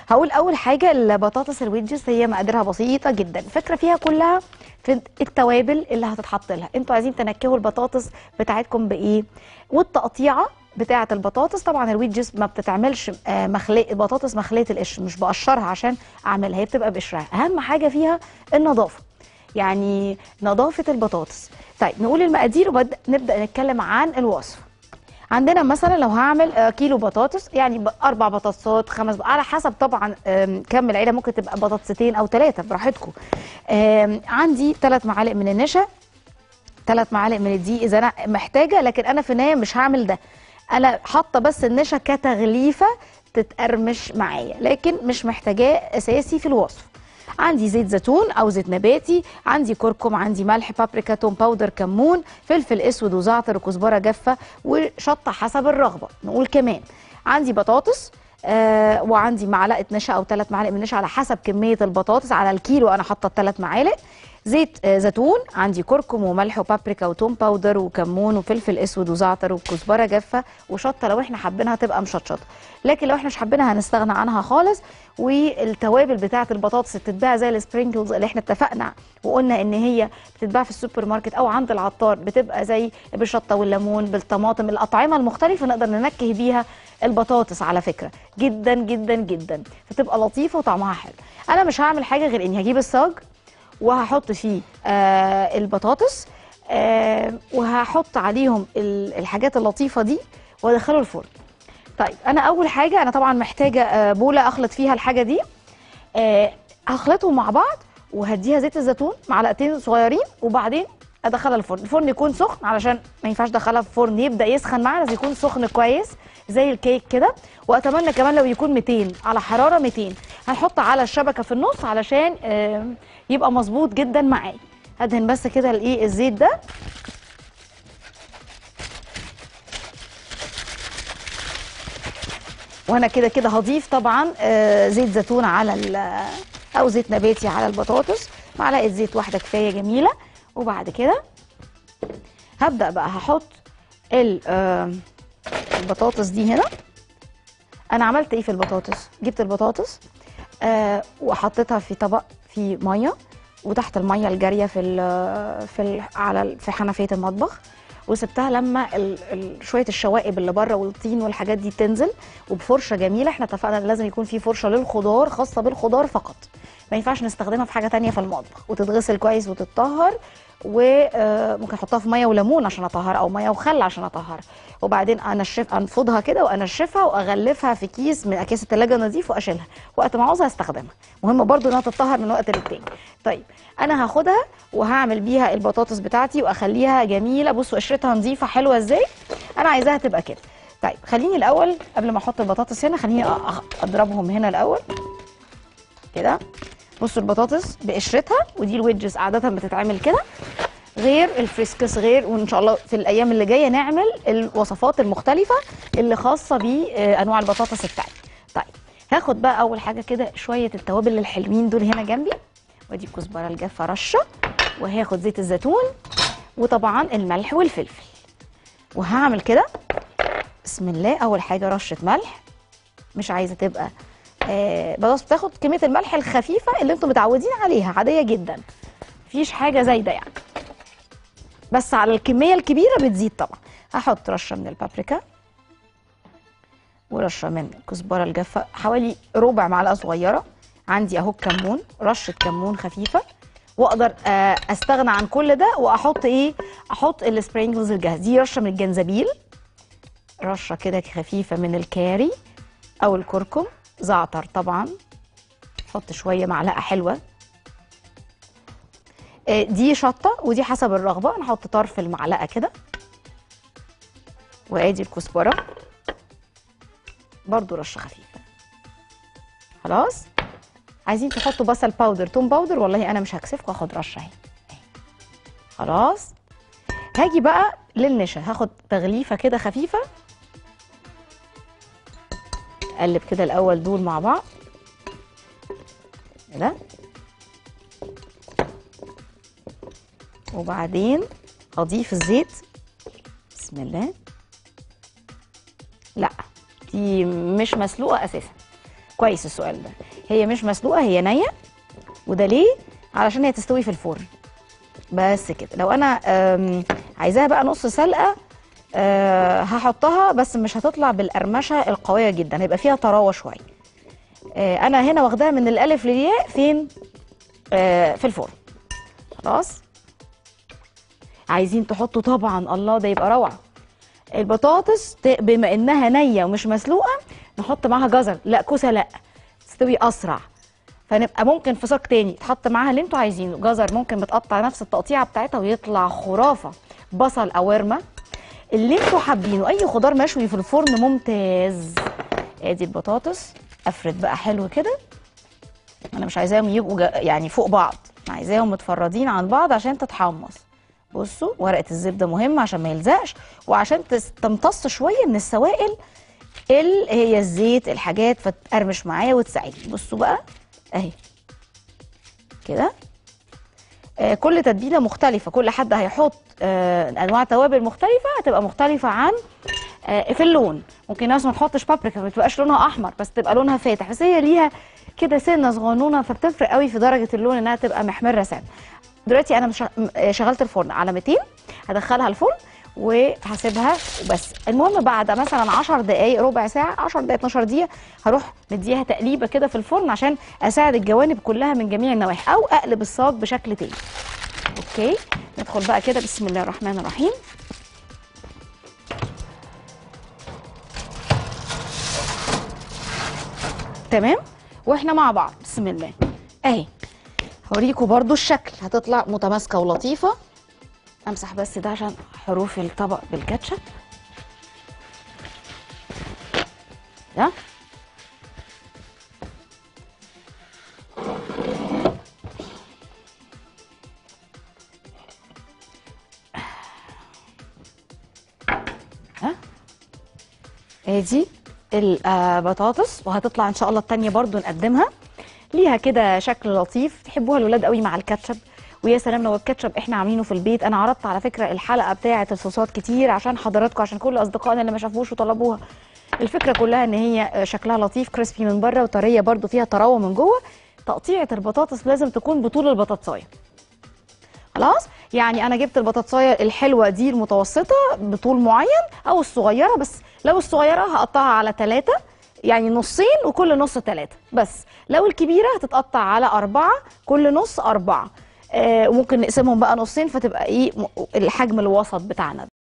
هقول اول حاجه البطاطس الويدجز هي مقاديرها بسيطه جدا الفكره فيها كلها في التوابل اللي هتتحط لها انتوا عايزين تنكهوا البطاطس بتاعتكم بايه والتقطيعه بتاعه البطاطس طبعا الويدجز ما بتتعملش آه، مخليه بطاطس مخليه القشر مش بقشرها عشان اعملها هي بتبقى بقشرها اهم حاجه فيها النظافه يعني نظافه البطاطس طيب نقول المقادير ونبدا نتكلم عن الوصفه عندنا مثلا لو هعمل آه، كيلو بطاطس يعني ب- اربع بطاطسات خمس على حسب طبعا آم، كم العيله ممكن تبقى بطاطستين او ثلاثه براحتكم آم، عندي ثلاث معالق من النشا ثلاث معالق من الدقيق اذا انا محتاجه لكن انا في النهايه مش هعمل ده انا حاطه بس النشا كتغليفه تتقرمش معايا لكن مش محتاجاه اساسي في الوصف عندي زيت زيتون او زيت نباتي عندي كركم عندي ملح بابريكا توم باودر كمون فلفل اسود وزعتر وكزبره جافه وشطه حسب الرغبه نقول كمان عندي بطاطس آه وعندي معلقه نشا او ثلاث معالق من نشا على حسب كميه البطاطس على الكيلو انا حاطه ثلاث معالق زيت آه زيتون عندي كركم وملح وبابريكا وتوم باودر وكمون وفلفل اسود وزعتر وكزبره جافه وشطه لو احنا حابينها تبقى مشطشطه لكن لو احنا مش حابينها هنستغنى عنها خالص والتوابل بتاعه البطاطس بتتباع زي السبرينكلز اللي احنا اتفقنا وقلنا ان هي بتتباع في السوبر ماركت او عند العطار بتبقى زي بالشطه والليمون بالطماطم الاطعمه المختلفه نقدر ننكه بيها البطاطس على فكره جدا جدا جدا فتبقى لطيفه وطعمها حلو انا مش هعمل حاجه غير اني هجيب الصاج وهحط فيه آه البطاطس آه وهحط عليهم ال- الحاجات اللطيفه دي وادخله الفرن طيب انا اول حاجه انا طبعا محتاجه آه بوله اخلط فيها الحاجه دي آه هخلطهم مع بعض وهديها زيت الزيتون معلقتين صغيرين وبعدين ادخلها الفرن الفرن يكون سخن علشان ما ينفعش ادخلها في فرن يبدا يسخن معانا لازم يكون سخن كويس زي الكيك كده واتمنى كمان لو يكون 200 على حراره 200 هنحط على الشبكه في النص علشان آه، يبقى مظبوط جدا معايا هدهن بس كده الايه الزيت ده وانا كده كده هضيف طبعا آه، زيت زيتون على ال- او زيت نباتي على البطاطس معلقه زيت واحده كفايه جميله وبعد كده هبدا بقى هحط ال- آه، البطاطس دي هنا انا عملت ايه في البطاطس جبت البطاطس آه وحطيتها في طبق فيه ميه وتحت الميه الجاريه في ال في ال على ال- في حنفيه المطبخ وسبتها لما ال ال شويه الشوائب اللي بره والطين والحاجات دي تنزل وبفرشه جميله احنا اتفقنا ان لازم يكون في فرشه للخضار خاصه بالخضار فقط ما ينفعش نستخدمها في حاجه تانية في المطبخ وتتغسل كويس وتتطهر وممكن احطها في ميه وليمون عشان اطهرها او ميه وخل عشان اطهرها وبعدين انشف انفضها كده وانشفها واغلفها في كيس من اكياس الثلاجه نظيف واشيلها وقت ما عاوزها استخدمها مهم برضو انها تتطهر من وقت للتاني طيب انا هاخدها وهعمل بيها البطاطس بتاعتي واخليها جميله بصوا قشرتها نظيفه حلوه ازاي انا عايزاها تبقى كده طيب خليني الاول قبل ما احط البطاطس هنا خليني أ- أخ- اضربهم هنا الاول كده بصوا البطاطس بقشرتها ودي الويدجز عاده بتتعمل كده غير الفريسكس غير وان شاء الله في الايام اللي جايه نعمل الوصفات المختلفه اللي خاصه بانواع البطاطس بتاعتي طيب هاخد بقى اول حاجه كده شويه التوابل الحلوين دول هنا جنبي وادي الكزبره الجافه رشه وهاخد زيت الزيتون وطبعا الملح والفلفل وهعمل كده بسم الله اول حاجه رشه ملح مش عايزه تبقى آه بس بتاخد كميه الملح الخفيفه اللي انتم متعودين عليها عاديه جدا مفيش حاجه زايده يعني بس على الكميه الكبيره بتزيد طبعا هحط رشه من البابريكا ورشه من الكزبره الجافه حوالي ربع معلقه صغيره عندي اهو كمون رشه كمون خفيفه واقدر آه، استغنى عن كل ده واحط ايه احط السبرينجلز الجاهز دي رشه من الجنزبيل رشه كده خفيفه من الكاري او الكركم زعتر طبعا حط شويه معلقه حلوه آه، دي شطه ودي حسب الرغبه انا احط طرف المعلقه كده وادي الكزبره برضو رشه خفيفه خلاص عايزين تحطوا بصل باودر توم باودر والله انا مش هكسفكم هاخد رشه اهي أهي. خلاص هاجي بقى للنشا هاخد تغليفه كده خفيفه اقلب كده الاول دول مع بعض كده وبعدين اضيف الزيت بسم الله لا دي مش مسلوقه اساسا كويس السؤال ده هي مش مسلوقه هي نيه وده ليه علشان هي تستوي في الفرن بس كده لو انا أم، عايزاها بقى نص سلقه أه هحطها بس مش هتطلع بالقرمشه القويه جدا هيبقى فيها طراوه شويه أه انا هنا واخداها من الالف للياء فين أه في الفرن خلاص عايزين تحطوا طبعا الله ده يبقى روعه البطاطس ت- بما انها نيه ومش مسلوقه نحط معاها جزر لا كوسه لا تستوي اسرع فنبقى ممكن في صاج تاني تحط معاها اللي انتوا عايزينه جزر ممكن متقطع نفس التقطيعه بتاعتها ويطلع خرافه بصل او ورمه اللي انتوا حابينه اي خضار مشوي في الفرن ممتاز ادي البطاطس افرد بقى حلو كده انا مش عايزاهم يبقوا جا- يعني فوق بعض أنا عايزاهم متفردين عن بعض عشان تتحمص بصوا ورقه الزبده مهمه عشان ما يلزقش وعشان تس- تمتص شويه من السوائل اللي هي الزيت الحاجات فتقرمش معايا وتساعدني بصوا بقى اهي كده آه كل تتبيله مختلفه كل حد هيحط آه انواع توابل مختلفه هتبقى مختلفه عن آه في اللون ممكن ناس ما تحطش بابريكا ما تبقاش لونها احمر بس تبقى لونها فاتح بس هي ليها كده سنه صغنونه فبتفرق قوي في درجه اللون انها تبقى محمره سنه دلوقتي انا مش آه، شغلت الفرن على 200 هدخلها الفرن وهسيبها وبس المهم بعد مثلا 10 دقائق ربع ساعه 10 دقائق 12 دقيقه هروح مديها تقليبه كده في الفرن عشان اساعد الجوانب كلها من جميع النواحي او اقلب الصاج بشكل تاني اوكي ندخل بقى كده بسم الله الرحمن الرحيم تمام واحنا مع بعض بسم الله اهي هوريكم برضو الشكل هتطلع متماسكه ولطيفه امسح بس ده عشان حروف الطبق بالكاتشب ده ها ادي البطاطس وهتطلع ان شاء الله التانية برضو نقدمها ليها كده شكل لطيف تحبوها الولاد قوي مع الكاتشب ويا سلام لو الكاتشب احنا عاملينه في البيت انا عرضت على فكره الحلقه بتاعه الصوصات كتير عشان حضراتكم عشان كل اصدقائنا اللي ما شافوش وطلبوها الفكره كلها ان هي شكلها لطيف كريسبي من بره وطريه برضو فيها طراوه من جوه تقطيعه البطاطس لازم تكون بطول البطاطسايه خلاص يعني انا جبت البطاطسايه الحلوه دي المتوسطه بطول معين او الصغيره بس لو الصغيره هقطعها على ثلاثة يعني نصين وكل نص ثلاثة بس لو الكبيره هتتقطع على أربعة كل نص أربعة آه وممكن نقسمهم بقى نصين فتبقى ايه م- الحجم الوسط بتاعنا ده.